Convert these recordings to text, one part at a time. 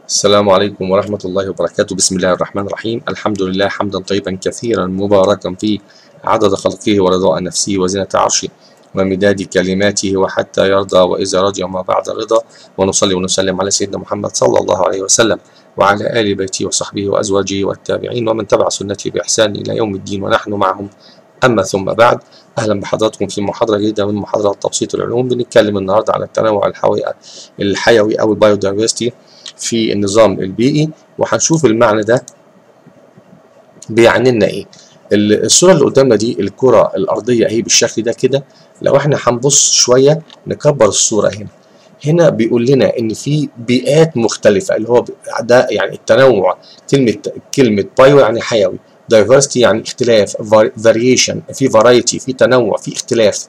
السلام عليكم ورحمة الله وبركاته بسم الله الرحمن الرحيم الحمد لله حمدا طيبا كثيرا مباركا فيه عدد خلقه ورضاء نفسه وزنة عرشه ومداد كلماته وحتى يرضى وإذا رضي وما بعد الرضا ونصلي ونسلم على سيدنا محمد صلى الله عليه وسلم وعلى آل بيته وصحبه وأزواجه والتابعين ومن تبع سنته بإحسان إلى يوم الدين ونحن معهم أما ثم بعد أهلا بحضراتكم في محاضرة جديدة من محاضرات تبسيط العلوم بنتكلم النهاردة على التنوع الحيوي الحيوي أو البايودايفرستي في النظام البيئي وهنشوف المعنى ده بيعني لنا ايه الصوره اللي قدامنا دي الكره الارضيه اهي بالشكل ده كده لو احنا هنبص شويه نكبر الصوره هنا هنا بيقول لنا ان في بيئات مختلفه اللي هو ده يعني التنوع كلمه كلمه بايو يعني حيوي دايفرستي يعني اختلاف فاريشن في فرايتي في تنوع في اختلاف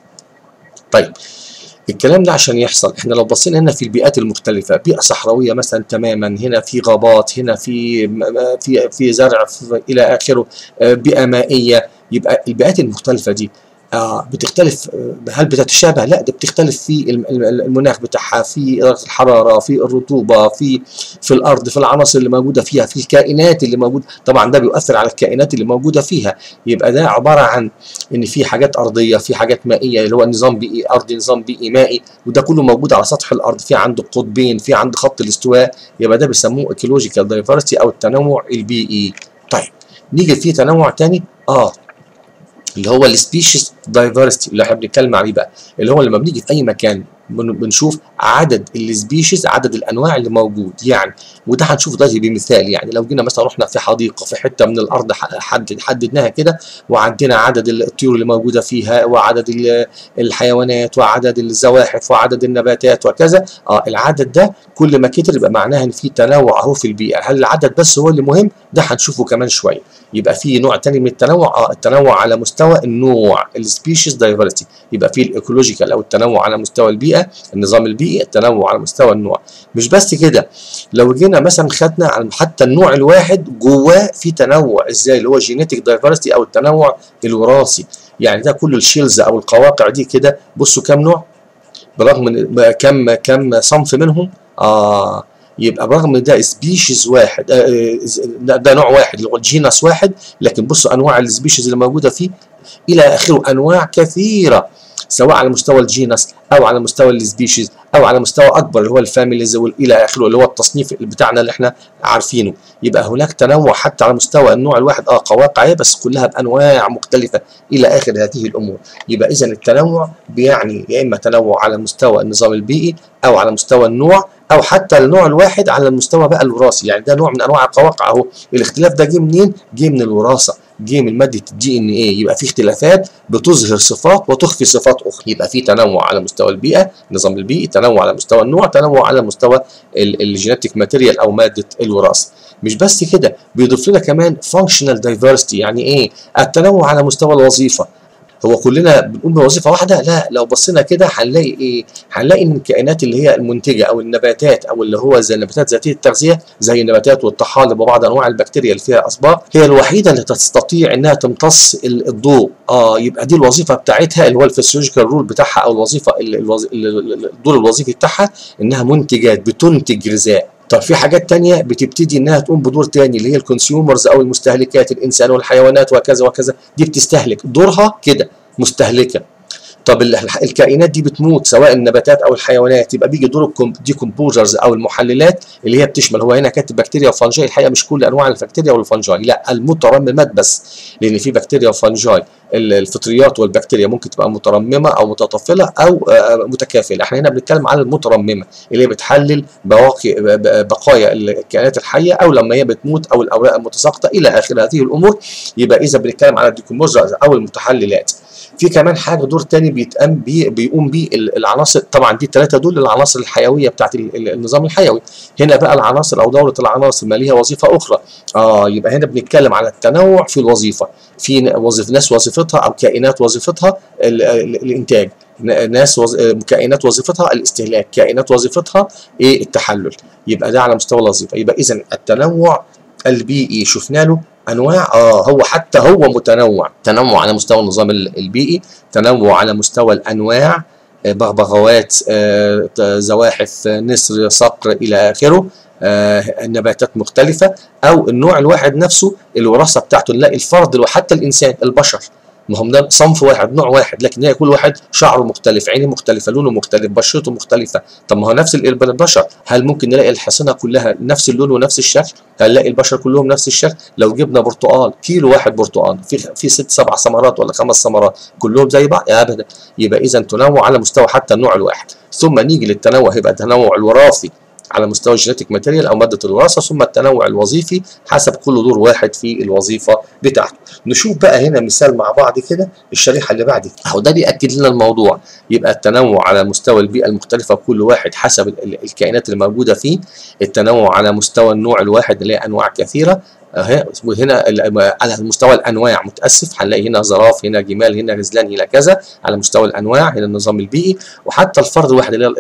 طيب الكلام ده عشان يحصل احنا لو بصينا هنا في البيئات المختلفة بيئة صحراوية مثلا تماما هنا في غابات هنا في في في زرع في الى اخره بيئة مائية يبقى البيئات المختلفة دي آه بتختلف هل بتتشابه؟ لا ده بتختلف في المناخ بتاعها في درجة الحرارة في الرطوبة في في الأرض في العناصر اللي موجودة فيها في الكائنات اللي موجودة طبعا ده بيؤثر على الكائنات اللي موجودة فيها يبقى ده عبارة عن إن في حاجات أرضية في حاجات مائية اللي هو نظام بيئي أرضي نظام بيئي مائي وده كله موجود على سطح الأرض في عنده قطبين في عنده خط الاستواء يبقى ده بيسموه ايكولوجيكال دايفرستي أو التنوع البيئي طيب نيجي في تنوع تاني اه اللي هو السبيشيز دايفرستي اللي احنا بنتكلم عليه بقى اللي هو لما بنيجي في اي مكان بنشوف عدد السبيشيز عدد الانواع اللي موجود يعني وده هنشوف دلوقتي بمثال يعني لو جينا مثلا رحنا في حديقه في حته من الارض حدد حددناها كده وعندنا عدد الطيور اللي موجوده فيها وعدد الحيوانات وعدد الزواحف وعدد النباتات وكذا اه العدد ده كل ما كتر يبقى معناها ان في تنوع اهو في البيئه هل العدد بس هو اللي مهم ده هنشوفه كمان شويه يبقى في نوع تاني من التنوع اه التنوع على مستوى النوع السبيشيز دايفرستي يبقى في الايكولوجيكال او التنوع على مستوى البيئه النظام البيئي التنوع على مستوى النوع مش بس كده لو جينا مثلا خدنا على حتى النوع الواحد جواه في تنوع ازاي اللي هو جينيتك دايفرستي او التنوع الوراثي يعني ده كل الشيلز او القواقع دي كده بصوا كام نوع برغم من كم كم صنف منهم اه يبقى برغم ده سبيشيز واحد ده, ده نوع واحد اللي هو الجينس واحد لكن بصوا انواع السبيشيز اللي موجوده فيه الى اخره انواع كثيره سواء على مستوى الجينس او على مستوى السبيشيز او على مستوى اكبر اللي هو الفاميليز الى اخره اللي هو التصنيف بتاعنا اللي احنا عارفينه يبقى هناك تنوع حتى على مستوى النوع الواحد اه قواقع بس كلها بانواع مختلفه الى اخر هذه الامور يبقى اذا التنوع بيعني يا اما تنوع على مستوى النظام البيئي او على مستوى النوع او حتى النوع الواحد على المستوى بقى الوراثي يعني ده نوع من انواع القواقع اهو الاختلاف ده جه منين جه من الوراثه جه من ماده الدي ان ايه يبقى في اختلافات بتظهر صفات وتخفي صفات اخرى يبقى في تنوع على مستوى البيئه النظام البيئي تنوع على مستوى النوع تنوع على مستوى الجينيتيك ماتيريال او ماده الوراثه مش بس كده بيضيف لنا كمان فانكشنال دايفرستي يعني ايه التنوع على مستوى الوظيفه هو كلنا بنقوم بوظيفه واحده لا لو بصينا كده هنلاقي ايه هنلاقي ان الكائنات اللي هي المنتجه او النباتات او اللي هو زي النباتات ذاتيه التغذيه زي النباتات والطحالب وبعض انواع البكتيريا اللي فيها اصباغ هي الوحيده اللي تستطيع انها تمتص الضوء اه يبقى دي الوظيفه بتاعتها اللي هو الفسيولوجيكال رول بتاعها او الوظيفه الوظ... الدور الوظيفي بتاعها انها منتجات بتنتج غذاء طب في حاجات تانية بتبتدي انها تقوم بدور تاني اللي هي الكونسيومرز او المستهلكات الانسان والحيوانات وكذا وكذا دي بتستهلك دورها كده مستهلكه طب الكائنات دي بتموت سواء النباتات او الحيوانات يبقى بيجي دور الديكومبوزرز او المحللات اللي هي بتشمل هو هنا كاتب بكتيريا وفنجاي الحقيقه مش كل انواع البكتيريا والفنجاي لا المترممات بس لان في بكتيريا وفنجاي الفطريات والبكتيريا ممكن تبقى مترممه او متطفله او متكافله احنا هنا بنتكلم عن المترممه اللي هي بتحلل بواقي بقايا الكائنات الحيه او لما هي بتموت او الاوراق المتساقطه الى اخر هذه الامور يبقى اذا بنتكلم على الديكومبوزرز او المتحللات في كمان حاجه دور تاني بيتقام بيه بيقوم بيه العناصر طبعا دي الثلاثه دول العناصر الحيويه بتاعت النظام الحيوي هنا بقى العناصر او دوره العناصر ما ليها وظيفه اخرى اه يبقى هنا بنتكلم على التنوع في الوظيفه في وظيف ناس وظيفتها او كائنات وظيفتها الانتاج ناس وز... كائنات وظيفتها الاستهلاك كائنات وظيفتها ايه التحلل يبقى ده على مستوى الوظيفه يبقى اذا التنوع البيئي شفنا له انواع اه هو حتى هو متنوع تنوع على مستوى النظام البيئي تنوع على مستوى الانواع بغبغاوات زواحف نسر صقر الى اخره آه نباتات مختلفه او النوع الواحد نفسه الوراثه بتاعته نلاقي الفرد حتى الانسان البشر ما هم ده صنف واحد نوع واحد لكن هي كل واحد شعره مختلف عينه مختلفه لونه مختلف بشرته مختلفه طب ما هو نفس البشر هل ممكن نلاقي الحصنه كلها نفس اللون ونفس الشكل هنلاقي البشر كلهم نفس الشكل لو جبنا برتقال كيلو واحد برتقال في في ست سبع ثمرات ولا خمس ثمرات كلهم زي بعض ابدا يبقى اذا تنوع على مستوى حتى النوع الواحد ثم نيجي للتنوع يبقى التنوع الوراثي على مستوى الجينيتيك ماتيريال او ماده الوراثه ثم التنوع الوظيفي حسب كل دور واحد في الوظيفه بتاعته نشوف بقى هنا مثال مع بعض كده الشريحه اللي بعد كده اهو ده بياكد لنا الموضوع يبقى التنوع على مستوى البيئه المختلفه كل واحد حسب الكائنات اللي موجوده فيه التنوع على مستوى النوع الواحد اللي هي انواع كثيره وهنا على مستوى الانواع متاسف هنلاقي هنا زراف هنا جمال هنا غزلان هنا كذا على مستوى الانواع هنا النظام البيئي وحتى الفرد الواحد اللي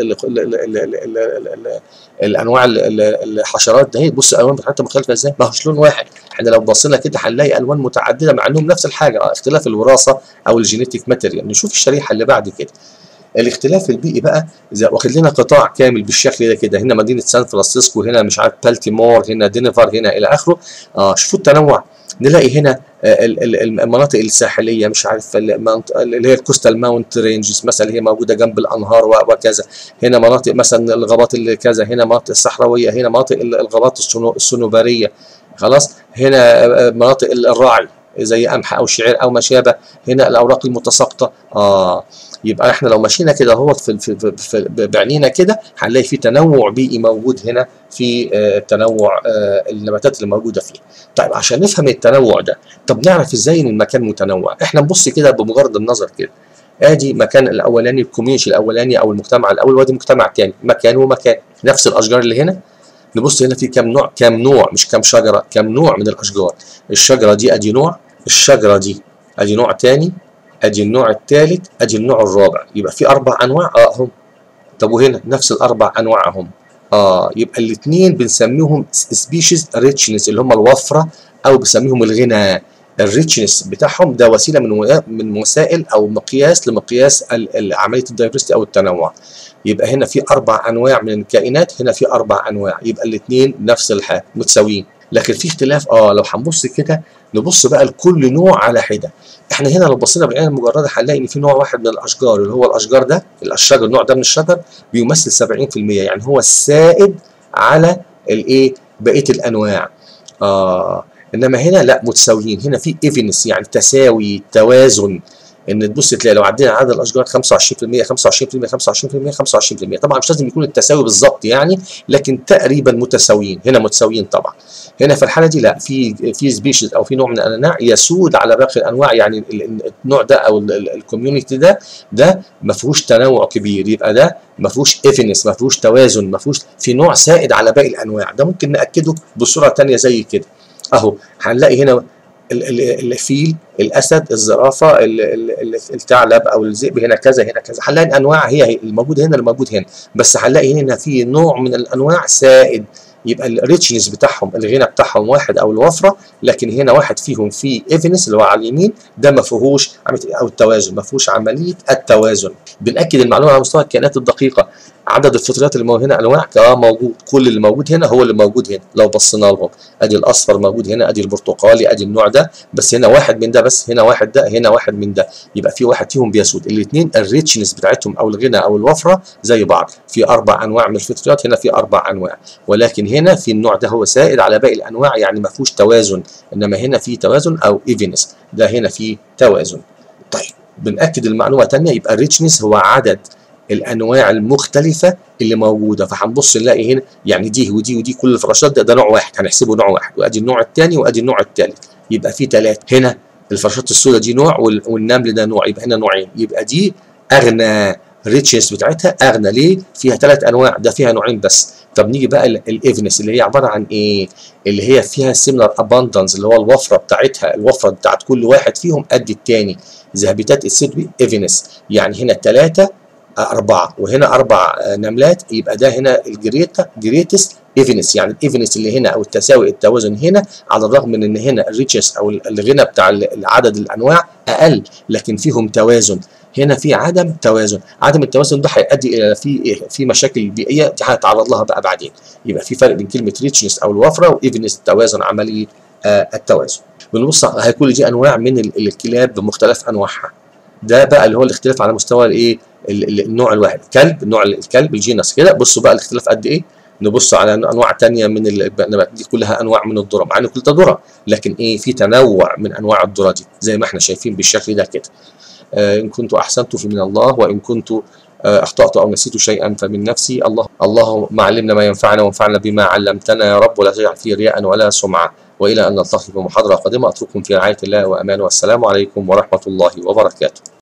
هي الانواع الحشرات ده بص الالوان بتاعتها مختلفه ازاي ما هوش لون واحد احنا لو بصينا كده هنلاقي الوان متعدده مع انهم نفس الحاجه اختلاف الوراثه او الجينيتيك ماتيريال نشوف الشريحه اللي بعد كده الاختلاف البيئي بقى اذا واخد لنا قطاع كامل بالشكل ده كده هنا مدينه سان فرانسيسكو هنا مش عارف بالتيمور هنا دينفر هنا الى اخره اه شوفوا التنوع نلاقي هنا المناطق الساحليه مش عارف اللي هي الكوستال ماونت رينجز مثلا اللي هي موجوده جنب الانهار وكذا هنا مناطق مثلا الغابات اللي كذا هنا مناطق الصحراويه هنا مناطق الغابات الصنوبريه خلاص هنا مناطق الراعي زي قمح او شعير او ما شابه هنا الاوراق المتساقطه اه يبقى احنا لو مشينا كده اهوت في, في, في, في بعينينا كده هنلاقي في تنوع بيئي موجود هنا في آه تنوع آه النباتات اللي موجوده فيه. طيب عشان نفهم التنوع ده طب نعرف ازاي ان المكان متنوع؟ احنا نبص كده بمجرد النظر كده. ادي مكان الاولاني الكوميونتي الاولاني او المجتمع الاول وادي مجتمع تاني مكان ومكان نفس الاشجار اللي هنا نبص هنا في كام نوع كام نوع مش كام شجره كام نوع من الاشجار الشجره دي ادي نوع الشجره دي ادي نوع تاني ادي النوع الثالث ادي النوع الرابع يبقى في اربع انواع اه هم طب وهنا نفس الاربع انواع هم اه يبقى الاثنين بنسميهم سبيشيز ريتشنس اللي هم الوفره او بنسميهم الغنى الريتشنس بتاعهم ده وسيله من من وسائل او مقياس لمقياس عمليه الدايفرستي او التنوع يبقى هنا في اربع انواع من الكائنات هنا في اربع انواع يبقى الاثنين نفس الحاجه متساويين لكن في اختلاف اه لو هنبص كده نبص بقى لكل نوع على حده احنا هنا لو بصينا بالعين المجرده هنلاقي ان في نوع واحد من الاشجار اللي هو الاشجار ده الشجر النوع ده من الشجر بيمثل 70% يعني هو السائد على الايه بقيه الانواع اه انما هنا لا متساويين هنا في ايفنس يعني تساوي توازن ان تبص تلاقي لو عدينا عدد الاشجار 25% 25% 25% 25% طبعا مش لازم يكون التساوي بالظبط يعني لكن تقريبا متساويين هنا متساويين طبعا هنا في الحاله دي لا في في سبيشيز او في نوع من الانواع يسود على باقي الانواع يعني النوع ده او الكوميونتي ده ده ما فيهوش تنوع كبير يبقى ده ما فيهوش ايفنس ما فيهوش توازن ما فيهوش في نوع سائد على باقي الانواع ده ممكن ناكده بصوره ثانيه زي كده اهو هنلاقي هنا الفيل الاسد الزرافه الثعلب او الذئب هنا كذا هنا كذا هنلاقي الانواع هي الموجود هنا الموجود هنا بس هنلاقي هنا في نوع من الانواع سائد يبقى الريتشنس بتاعهم الغنى بتاعهم واحد او الوفره لكن هنا واحد فيهم فيه ايفنس اللي هو على اليمين ده ما فيهوش او التوازن ما فيهوش عمليه التوازن بناكد المعلومه على مستوى الكائنات الدقيقه عدد الفطريات اللي موجود هنا انواع اه موجود كل اللي موجود هنا هو اللي موجود هنا لو بصينا لهم ادي الاصفر موجود هنا ادي البرتقالي ادي النوع ده بس هنا واحد من ده بس هنا واحد ده هنا واحد من ده يبقى في واحد فيهم بيسود الاثنين الريتشنس بتاعتهم او الغنى او الوفره زي بعض في اربع انواع من الفطريات هنا في اربع انواع ولكن هنا في النوع ده هو سائد على باقي الانواع يعني ما فيهوش توازن انما هنا في توازن او ايفنس ده هنا في توازن طيب بنأكد المعلومه ثانيه يبقى الريتشنس هو عدد الانواع المختلفه اللي موجوده فهنبص نلاقي هنا يعني دي ودي ودي كل الفراشات ده, ده نوع واحد هنحسبه نوع واحد وادي النوع الثاني وادي النوع الثالث يبقى في ثلاثه هنا الفراشات السوداء دي نوع والنمل ده نوع يبقى هنا نوعين يبقى دي اغنى الريتشنس بتاعتها اغنى ليه؟ فيها ثلاث انواع ده فيها نوعين بس طب نيجي بقى الايفنس اللي هي عباره عن ايه؟ اللي هي فيها سيميلار اباندنس اللي هو الوفره بتاعتها الوفره بتاعت كل واحد فيهم قد الثاني ذهبيتات السدوي ايفنس يعني هنا ثلاثه أربعة وهنا أربع نملات يبقى ده هنا الجريتا جريتس ايفنس يعني الايفنس اللي هنا او التساوي التوازن هنا على الرغم من ان هنا الريتشس او الغنى بتاع عدد الانواع اقل لكن فيهم توازن هنا في عدم توازن عدم التوازن ده هيؤدي الى في إيه؟ في مشاكل بيئيه دي هنتعرض لها بقى بعدين يبقى في فرق بين كلمه ريتشنس او الوفره وايفنس التوازن عمليه آه التوازن بنبص هيكون دي انواع من ال- الكلاب بمختلف انواعها ده بقى اللي هو الاختلاف على مستوى الايه ال- ال- النوع الواحد الكلب نوع الكلب الجينس كده بصوا بقى الاختلاف قد ايه نبص على انواع تانية من النبات دي كلها انواع من الذره مع ان كل ده ذره لكن ايه في تنوع من انواع الذره دي زي ما احنا شايفين بالشكل ده كده آه ان كنت احسنت فمن الله وان كنت آه اخطات او نسيت شيئا فمن نفسي الله اللهم علمنا ما ينفعنا وانفعنا بما علمتنا يا رب ولا تجعل فيه رياء ولا سمعه والى ان نلتقي في محاضره قادمه اترككم في رعايه الله وامانه والسلام عليكم ورحمه الله وبركاته